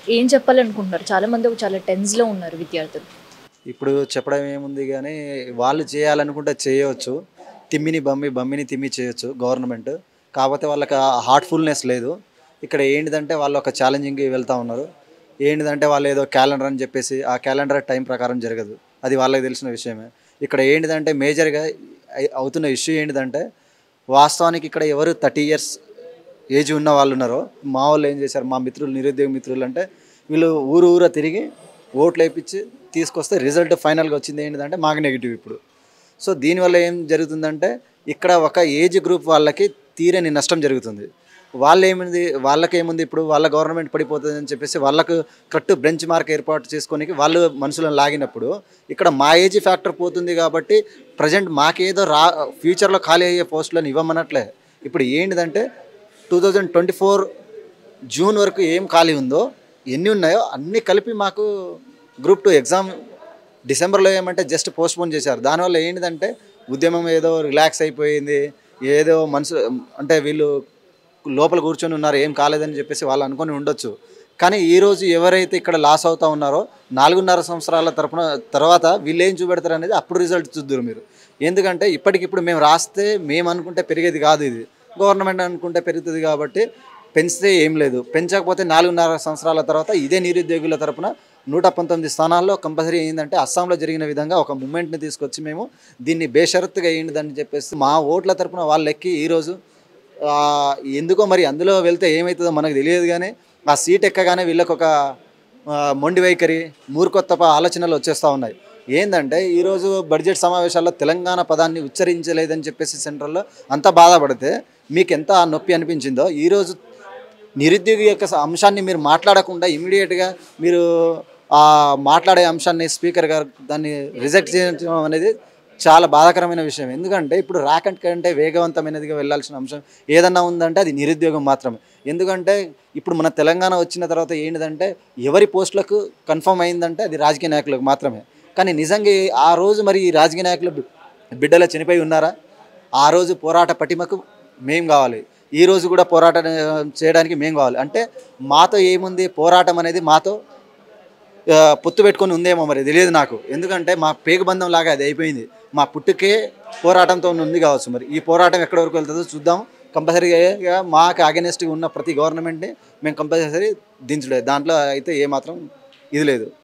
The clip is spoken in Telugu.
ఏం చెప్పాలనుకుంటున్నారు చాలా మంది చాలా టెన్స్ లో ఉన్నారు విద్యార్థులు ఇప్పుడు చెప్పడం ఏముంది కానీ వాళ్ళు చేయాలనుకుంటే చేయవచ్చు తిమ్మిని బమ్మి బమ్మిని తిమ్మి చేయొచ్చు గవర్నమెంట్ కాకపోతే వాళ్ళకి ఆ హార్ట్ఫుల్నెస్ లేదు ఇక్కడ ఏంటిదంటే వాళ్ళు ఒక ఛాలెంజింగ్కి వెళ్తూ ఉన్నారు ఏంటిదంటే వాళ్ళు ఏదో క్యాలెండర్ అని చెప్పేసి ఆ క్యాలెండర్ టైం ప్రకారం జరగదు అది వాళ్ళకి తెలిసిన విషయమే ఇక్కడ ఏంటిదంటే మేజర్గా అయి- అవుతున్న ఇష్యూ ఏంటిదంటే వాస్తవానికి ఇక్కడ ఎవరు థర్టీ ఇయర్స్ ఏజ్ ఉన్న వాళ్ళు ఉన్నారో మా వాళ్ళు ఏం చేశారు మా మిత్రులు నిరుద్యోగ మిత్రులు అంటే వీళ్ళు ఊరు ఊర తిరిగి ఓట్లు వేయించి తీసుకొస్తే రిజల్ట్ ఫైనల్గా వచ్చింది ఏంటిదంటే మాకు నెగిటివ్ ఇప్పుడు సో దీనివల్ల ఏం జరుగుతుందంటే ఇక్కడ ఒక ఏజ్ గ్రూప్ వాళ్ళకి తీరని నష్టం జరుగుతుంది వాళ్ళు ఏముంది వాళ్ళకి ఏముంది ఇప్పుడు వాళ్ళ గవర్నమెంట్ పడిపోతుంది అని చెప్పేసి వాళ్ళకు కరెక్ట్ బెంచ్ మార్క్ ఏర్పాటు చేసుకొని వాళ్ళు మనుషులను లాగినప్పుడు ఇక్కడ మా ఏజ్ ఫ్యాక్టర్ పోతుంది కాబట్టి ప్రజెంట్ మాకేదో రా ఫ్యూచర్లో ఖాళీ అయ్యే పోస్టులను ఇవ్వమన్నట్లే ఇప్పుడు ఏంటిదంటే two thousand twenty four June వరకు ఏం ఖాళీ ఉందో ఎన్ని ఉన్నాయో అన్నీ కలిపి మాకు గ్రూప్ టూ ఎగ్జామ్ డిసెంబర్లో ఏమంటే జస్ట్ పోస్ట్పోన్ చేశారు దానివల్ల ఏంటిదంటే ఉద్యమం ఏదో రిలాక్స్ అయిపోయింది ఏదో మనసు అంటే వీళ్ళు లోపల కూర్చొని ఉన్నారు ఏం కాలేదని చెప్పేసి వాళ్ళు అనుకొని ఉండొచ్చు కానీ ఈరోజు ఎవరైతే ఇక్కడ లాస్ అవుతా ఉన్నారో నాలుగున్నర సంవత్సరాల తరపున తర్వాత వీళ్ళు ఏం చూపెడతారు అనేది అప్పుడు రిజల్ట్ చూద్దరు మీరు ఎందుకంటే ఇప్పటికిప్పుడు మేము రాస్తే మేము అనుకుంటే పెరిగేది కాదు ఇది గవర్నమెంట్ అనుకుంటే పెరుగుతుంది కాబట్టి పెంచితే ఏం లేదు పెంచకపోతే నాలుగున్నర సంవత్సరాల తర్వాత ఇదే నిరుద్యోగుల తరపున నూట పంతొమ్మిది స్థానాల్లో కంపల్సరీ ఏంటంటే అస్సాంలో జరిగిన విధంగా ఒక మూమెంట్ని తీసుకొచ్చి మేము దీన్ని బేషరత్తుగా ఏంటిదని చెప్పేసి మా ఓట్ల తరపున వాళ్ళు ఎక్కి ఈరోజు ఆ, ఎందుకో మరి అందులో వెళ్తే ఏమవుతుందో మనకు తెలియదు కానీ ఆ సీట్ ఎక్కగానే వీళ్ళకి ఒక ఆ, మొండి వైఖరి మూర్ఖొత్తప ఆలోచనలు వచ్చేస్తూ ఉన్నాయి ఏంటంటే ఈరోజు బడ్జెట్ సమావేశాల్లో తెలంగాణ పదాన్ని ఉచ్చరించలేదని చెప్పేసి సెంట్రల్లో అంత బాధపడితే మీకు ఎంత నొప్పి అనిపించిందో ఈరోజు నిరుద్యోగి యొక్క అంశాన్ని మీరు మాట్లాడకుండా ఇమీడియట్గా మీరు ఆ మాట్లాడే అంశాన్ని స్పీకర్ గారు దాన్ని రిజెక్ట్ చేయడం అనేది చాలా బాధాకరమైన విషయం ఎందుకంటే ఇప్పుడు ర్యాకెట్ కంటే వేగవంతమైనదిగా వెళ్ళాల్సిన అంశం ఏదన్నా ఉందంటే అది నిరుద్యోగం మాత్రమే ఎందుకంటే ఇప్పుడు మన తెలంగాణ వచ్చిన తర్వాత ఏంటిదంటే ఎవరి పోస్టులకు కన్ఫర్మ్ అయిందంటే అది రాజకీయ నాయకులకు మాత్రమే కానీ నిజంగా ఈ- ఆ రోజు మరి ఈ రాజకీయ నాయకులు బి- బిడ్డలు చనిపోయి ఉన్నారా ఆ రోజు పోరాట పటిమకు మేం కావాలి ఈ రోజు కూడా పోరాటం చేయడానికి మేము కావాలి అంటే మాతో ఏముంది పోరాటం అనేది మాతో ఆ, పొత్తు పెట్టుకొని ఉందేమో మరి తెలియదు నాకు ఎందుకంటే మా పేగుబంధం లాగా అది అయిపోయింది మా పుట్టుకే పోరాటంతో ఉంది కావచ్చు మరి ఈ పోరాటం ఎక్కడి వరకు వెళ్తుందో చూద్దాం కంపల్సరీగా మాకు అగెనెస్ట్గా ఉన్న ప్రతి గవర్నమెంట్ని మేము కంపల్సరీ దించలేదు దాంట్లో అయితే ఏమాత్రం ఇది లేదు